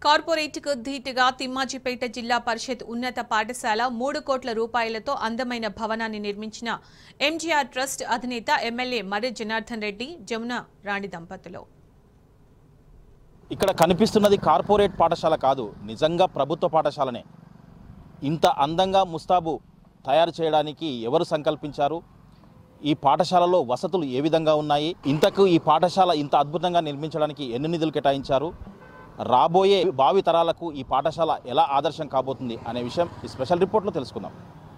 కార్పొరేట్కు ధీటుగా తిమ్మాజిపేట జిల్లా పరిషత్ ఉన్నత పాఠశాల మూడు కోట్ల రూపాయలతో అందమైన భవనాన్ని నిర్మించిన ఎంజీఆర్ ట్రస్ట్ అధినేత ఎమ్మెల్యే మర్రి జనార్దన్ రెడ్డి జమున రాణి దంపతులు ఇక్కడ కనిపిస్తున్నది కార్పొరేట్ పాఠశాల కాదు నిజంగా ప్రభుత్వ పాఠశాలనే ఇంత అందంగా ముస్తాబు తయారు చేయడానికి ఎవరు సంకల్పించారు ఈ పాఠశాలలో వసతులు ఏ విధంగా ఉన్నాయి ఇంతకు ఈ పాఠశాల ఇంత అద్భుతంగా నిర్మించడానికి ఎన్ని నిధులు కేటాయించారు రాబోయే భావి తరాలకు ఈ పాఠశాల ఎలా ఆదర్శం కాబోతుంది అనే విషయం ఈ స్పెషల్ రిపోర్ట్లో తెలుసుకుందాం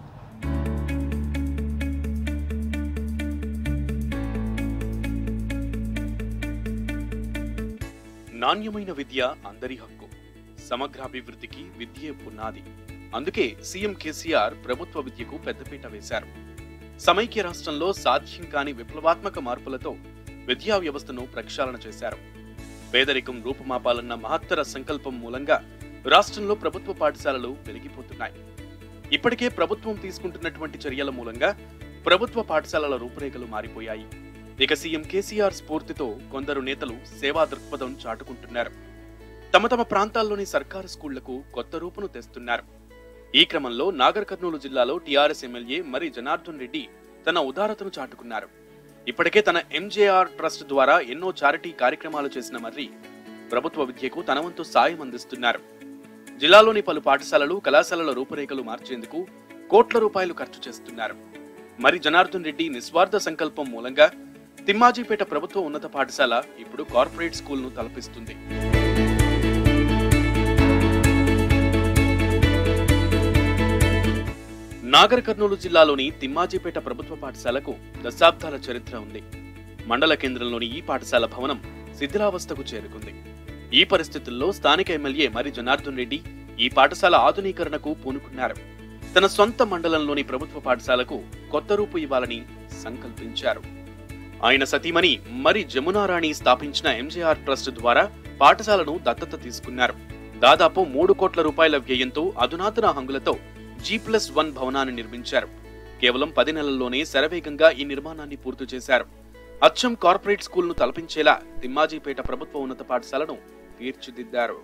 నాణ్యమైన విద్య అందరి హక్కు సమగ్రాభివృద్ధికి విద్యే పునాది అందుకే సీఎం కేసీఆర్ ప్రభుత్వ విద్యకు పెద్దపీట వేశారు సమైక్య రాష్ట్రంలో సాధ్యం కాని విప్లవాత్మక మార్పులతో విద్యా వ్యవస్థను ప్రక్షాళన చేశారు పేదరికం రూపుమాపాలన్న మహత్తర సంకల్పం మూలంగా రాష్ట్రంలో ప్రభుత్వ పాఠశాలలు పెరిగిపోతున్నాయి ఇప్పటికే ప్రభుత్వం తీసుకుంటున్నటువంటి చర్యల మూలంగా ప్రభుత్వ పాఠశాలల రూపురేఖలు మారిపోయాయి ఇక సీఎం కేసీఆర్ స్ఫూర్తితో కొందరు నేతలు సేవా దృక్పథం చాటుకుంటున్నారు తమ తమ ప్రాంతాల్లోని సర్కారు స్కూళ్లకు కొత్త రూపును తెస్తున్నారు ఈ క్రమంలో నాగర్ కర్నూలు జిల్లాలో టీఆర్ఎస్ ఎమ్మెల్యే మరి జనార్దన్ రెడ్డి తన ఉదారతను చాటుకున్నారు ఇప్పటికే తన ఎంజేఆర్ ట్రస్ట్ ద్వారా ఎన్నో చారిటీ కార్యక్రమాలు చేసిన మర్రి ప్రభుత్వ విద్యకు తన వంతు సాయం అందిస్తున్నారు జిల్లాలోని పలు పాఠశాలలు కళాశాలల రూపురేఖలు మార్చేందుకు కోట్ల రూపాయలు ఖర్చు చేస్తున్నారు మరి జనార్దన్ రెడ్డి నిస్వార్థ సంకల్పం మూలంగా తిమ్మాజీపేట ప్రభుత్వ ఉన్నత పాఠశాల ఇప్పుడు కార్పొరేట్ స్కూల్ను తలపిస్తుంది నాగర్ కర్నూలు జిల్లాలోని తిమ్మాజీపేట ప్రభుత్వ పాఠశాలకు దశాబ్దాల చరిత్ర ఉంది మండల కేంద్రంలోని ఈ పాఠశాల భవనం శిథిలావస్థకు చేరుకుంది ఈ పరిస్థితుల్లో స్థానిక ఎమ్మెల్యే మరి జనార్దన్ రెడ్డి ఈ పాఠశాల ఆధునీకరణకు పూనుకున్నారు తన సొంత మండలంలోని ప్రభుత్వ పాఠశాలకు కొత్త రూపు ఇవ్వాలని సంకల్పించారు ఆయన సతీమణి మరి జమునారాణి స్థాపించిన ఎంజేఆర్ ట్రస్ట్ ద్వారా పాఠశాలను దత్తత తీసుకున్నారు దాదాపు మూడు కోట్ల రూపాయల వ్యయంతో అధునాతన హంగులతో జీ ప్లస్ వన్ భవనాన్ని నిర్మించారు కేవలం పది నెలల్లోనే శరవేగంగా ఈ నిర్మాణాన్ని పూర్తి చేశారు అచ్చం కార్పొరేట్ స్కూల్ను తలపించేలా తిమ్మాజీపేట ప్రభుత్వ ఉన్నత పాఠశాలను తీర్చిదిద్దారు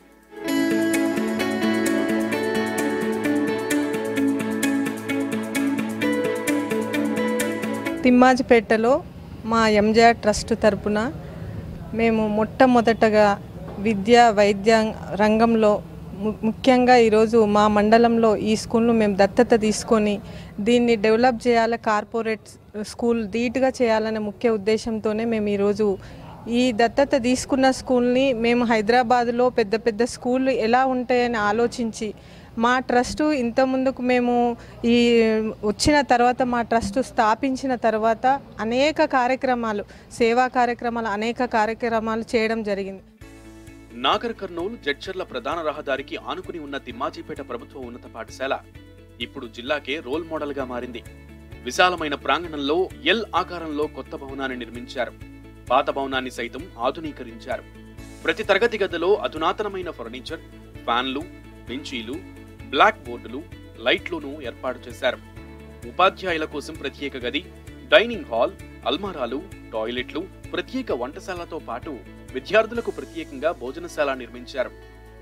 తిమ్మాజిపేటలో మా ఎంజేఆర్ ట్రస్ట్ తరపున మేము మొట్టమొదటగా విద్య వైద్య రంగంలో ము- ముఖ్యంగా ఈరోజు మా మండలంలో ఈ స్కూల్ను మేము దత్తత తీసుకొని దీన్ని డెవలప్ చేయాలి కార్పొరేట్ స్కూల్ ధీటుగా చేయాలనే ముఖ్య ఉద్దేశంతోనే మేము ఈరోజు ఈ దత్తత తీసుకున్న స్కూల్ని మేము హైదరాబాద్లో పెద్ద పెద్ద స్కూళ్ళు ఎలా ఉంటాయని ఆలోచించి మా ట్రస్ట్ ఇంత ముందుకు మేము ఈ వచ్చిన తర్వాత మా ట్రస్ట్ స్థాపించిన తర్వాత అనేక కార్యక్రమాలు సేవా కార్యక్రమాలు అనేక కార్యక్రమాలు చేయడం జరిగింది నాగర్ కర్నూలు జడ్చర్ల ప్రధాన రహదారికి ఆనుకుని ఉన్న తిమ్మాజీపేట ప్రభుత్వ ఉన్నత పాఠశాల ఇప్పుడు జిల్లాకే రోల్ మోడల్ గా మారింది విశాలమైన ప్రాంగణంలో ఎల్ ఆకారంలో కొత్త భవనాన్ని నిర్మించారు పాత భవనాన్ని సైతం ఆధునీకరించారు ప్రతి తరగతి గదిలో అధునాతనమైన ఫర్నిచర్ ఫ్యాన్లు బెంచీలు బ్లాక్ బోర్డులు లైట్లును ఏర్పాటు చేశారు ఉపాధ్యాయుల కోసం ప్రత్యేక గది డైనింగ్ హాల్ అల్మారాలు టాయిలెట్లు ప్రత్యేక వంటశాలతో పాటు విద్యార్థులకు ప్రత్యేకంగా భోజనశాల నిర్మించారు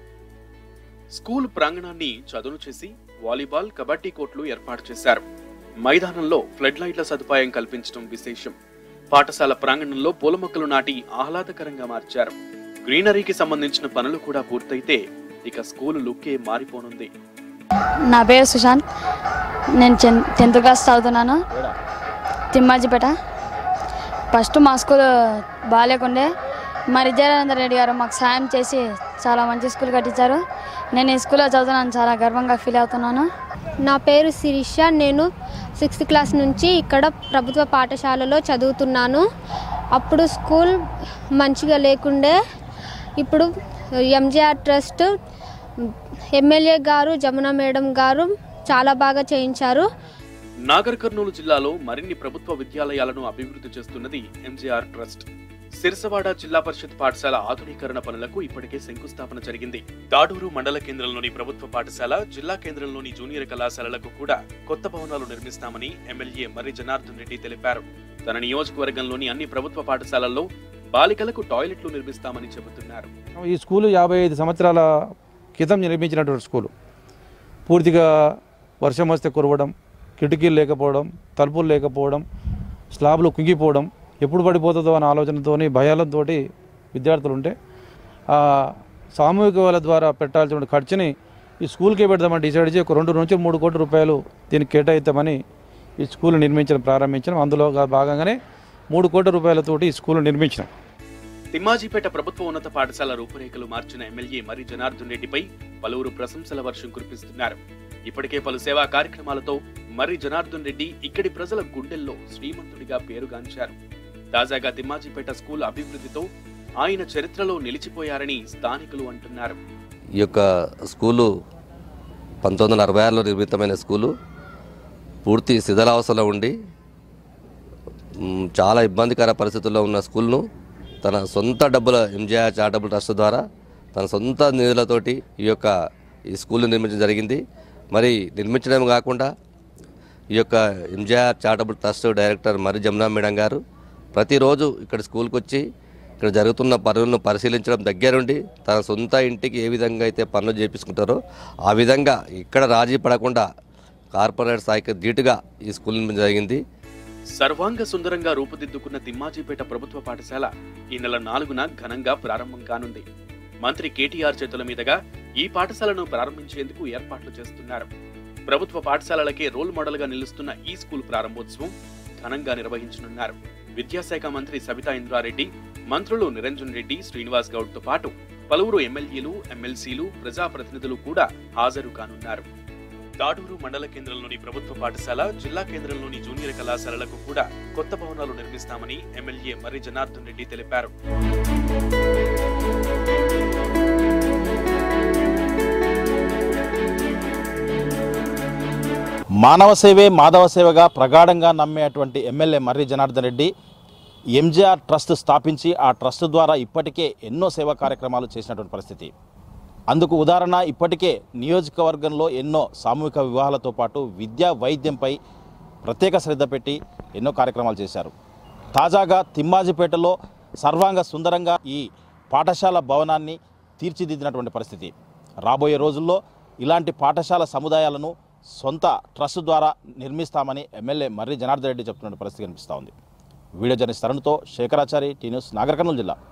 స్కూల్ ప్రాంగణాన్ని చదును చేసి వాలీబాల్ కబడ్డీ కోర్టులు ఏర్పాటు చేశారు మైదానంలో ఫ్లడ్ లైట్ల సదుపాయం కల్పించడం విశేషం పాఠశాల ప్రాంగణంలో పూల మొక్కలు నాటి ఆహ్లాదకరంగా మార్చారు గ్రీనరీకి సంబంధించిన పనులు కూడా పూర్తయితే ఇక స్కూల్ లుక్కే మారిపోనుంది నా పేరు సుశాంత్ నేను టెన్ టెన్త్ క్లాస్ చదువుతున్నాను తిమ్మాజిపేట ఫస్ట్ మా స్కూల్ బాగాలేకుండే మా విద్యానంద రెడ్డి గారు మాకు సాయం చేసి చాలా మంచి స్కూల్ కట్టించారు నేను ఈ స్కూల్లో చదువుతున్నాను చాలా గర్వంగా ఫీల్ అవుతున్నాను నా పేరు శిరీష నేను సిక్స్త్ క్లాస్ నుంచి ఇక్కడ ప్రభుత్వ పాఠశాలలో చదువుతున్నాను అప్పుడు స్కూల్ మంచిగా లేకుండే ఇప్పుడు ఎంజేఆర్ ట్రస్ట్ ఎమ్మెల్యే గారు జమున మేడం గారు చాలా బాగా చేయించారు నాగర్ కర్నూలు జిల్లాలో మరిన్ని ప్రభుత్వ విద్యాలయాలను అభివృద్ధి చేస్తున్నది ఎంజీఆర్ ట్రస్ట్ సిరిసవాడ జిల్లా పరిషత్ పాఠశాల ఆధునీకరణ పనులకు ఇప్పటికే శంకుస్థాపన జరిగింది దాడూరు మండల కేంద్రంలోని ప్రభుత్వ పాఠశాల జిల్లా కేంద్రంలోని జూనియర్ కళాశాలలకు కూడా కొత్త భవనాలు నిర్మిస్తామని ఎమ్మెల్యే మర్రి జనార్దన్ రెడ్డి తెలిపారు తన నియోజకవర్గంలోని అన్ని ప్రభుత్వ పాఠశాలల్లో బాలికలకు టాయిలెట్లు నిర్మిస్తామని చెబుతున్నారు ఈ స్కూలు యాభై ఐదు సంవత్సరాల క్రితం నిర్మించినటువంటి స్కూలు పూర్తిగా వర్షం వస్తే కురవడం కిటికీలు లేకపోవడం తలుపులు లేకపోవడం స్లాబ్లు కుంగిపోవడం ఎప్పుడు పడిపోతుందో అనే ఆలోచనతోని భయాలతో విద్యార్థులు ఉంటే ఆ సామూహిక వాళ్ళ ద్వారా పెట్టాల్సిన ఖర్చుని ఈ స్కూల్కే పెడదామని డిసైడ్ చేసి ఒక రెండు నుంచి మూడు కోట్ల రూపాయలు దీనికి కేటాయిద్దామని ఈ స్కూల్ నిర్మించడం ప్రారంభించడం అందులో భాగంగానే మూడు కోట్ల రూపాయలతోటి ఈ స్కూల్ నిర్మించినాం తిమ్మాజీపేట ప్రభుత్వ ఉన్నత పాఠశాల రూపురేఖలు మార్చిన ఎమ్మెల్యే మరి జనార్దన్ రెడ్డిపై పలువురు ప్రశంసల వర్షం కురిపిస్తున్నారు ఇప్పటికే పలు సేవా కార్యక్రమాలతో మరి జనార్దన్ రెడ్డి ఇక్కడి ప్రజల గుండెల్లో శ్రీమంతుడిగా పేరుగాంచారు తాజాగా తిమ్మాజీపేట స్కూల్ అభివృద్ధితో ఆయన చరిత్రలో నిలిచిపోయారని స్థానికులు అంటున్నారు ఈ యొక్క స్కూలు పంతొమ్మిది వందల అరవై ఆరులో నిర్మితమైన స్కూలు పూర్తి శిథిలావస్థలో ఉండి మ్, చాలా ఇబ్బందికర పరిస్థితుల్లో ఉన్న స్కూల్ను తన సొంత డబ్బుల ఎంజీఆర్ చారిటబుల్ ట్రస్ట్ ద్వారా తన సొంత నిధులతోటి ఈ యొక్క ఈ స్కూల్ను నిర్మించడం జరిగింది మరి నిర్మించడం కాకుండా ఈ యొక్క ఎంజీఆర్ చారిటబుల్ ట్రస్ట్ డైరెక్టర్ మరి జమునా మేడం గారు ప్రతిరోజు ఇక్కడ స్కూల్కి వచ్చి ఇక్కడ జరుగుతున్న పనులను పరిశీలించడం దగ్గరుండి తన సొంత ఇంటికి ఏ విధంగా అయితే పనులు చేపించుకుంటారో ఆ విధంగా ఇక్కడ రాజీ పడకుండా కార్పొరేట్ స్థాయికి ధీటుగా ఈ స్కూల్ నిర్మించడం జరిగింది సర్వాంగ సుందరంగా రూపుదిద్దుకున్న తిమ్మాజీపేట ప్రభుత్వ పాఠశాల ఈ నెల నాలుగున ఘనంగా ప్రారంభం కానుంది మంత్రి కేటీఆర్ చేతుల మీదుగా ఈ పాఠశాలను ప్రారంభించేందుకు ఏర్పాట్లు చేస్తున్నారు ప్రభుత్వ పాఠశాలలకే రోల్ మోడల్ గా నిలుస్తున్న ఈ స్కూల్ ప్రారంభోత్సవం ఘనంగా నిర్వహించనున్నారు విద్యాశాఖ మంత్రి సబితా ఇంద్రారెడ్డి మంత్రులు నిరంజన్ రెడ్డి శ్రీనివాస్ గౌడ్ తో పాటు పలువురు ఎమ్మెల్యేలు ఎమ్మెల్సీలు ప్రజాప్రతినిధులు కూడా హాజరు కానున్నారు తాడూరు మండల కేంద్రంలోని ప్రభుత్వ పాఠశాల జిల్లా కేంద్రంలోని జూనియర్ కళాశాలలకు కూడా కొత్త భవనాలు నిర్మిస్తామని ఎమ్మెల్యే మర్రి జనార్దన్ రెడ్డి తెలిపారు మానవ సేవే మాధవ సేవగా ప్రగాఢంగా నమ్మేటువంటి MLA Marri Janardhan Reddy MGR trust స్థాపించి ఆ ట్రస్ట్ ద్వారా ఇప్పటికే ఎన్నో సేవా కార్యక్రమాలు చేసినటువంటి పరిస్థితి అందుకు ఉదాహరణ ఇప్పటికే నియోజకవర్గంలో ఎన్నో సామూహిక వివాహాలతో పాటు విద్యా వైద్యంపై ప్రత్యేక శ్రద్ధ పెట్టి ఎన్నో కార్యక్రమాలు చేశారు తాజాగా తిమ్మాజిపేటలో సర్వాంగ సుందరంగా ఈ పాఠశాల భవనాన్ని తీర్చిదిద్దినటువంటి పరిస్థితి రాబోయే రోజుల్లో ఇలాంటి పాఠశాల సముదాయాలను సొంత ట్రస్ట్ ద్వారా నిర్మిస్తామని ఎమ్మెల్యే మర్రి జనార్దన్ రెడ్డి చెప్తున్న పరిస్థితి కనిపిస్తూ ఉంది వీడియో జర్నలిస్ట్ తరుణ్తో శేఖరాచారి టీ న్యూస్ నాగర్ కర్నూలు జిల్లా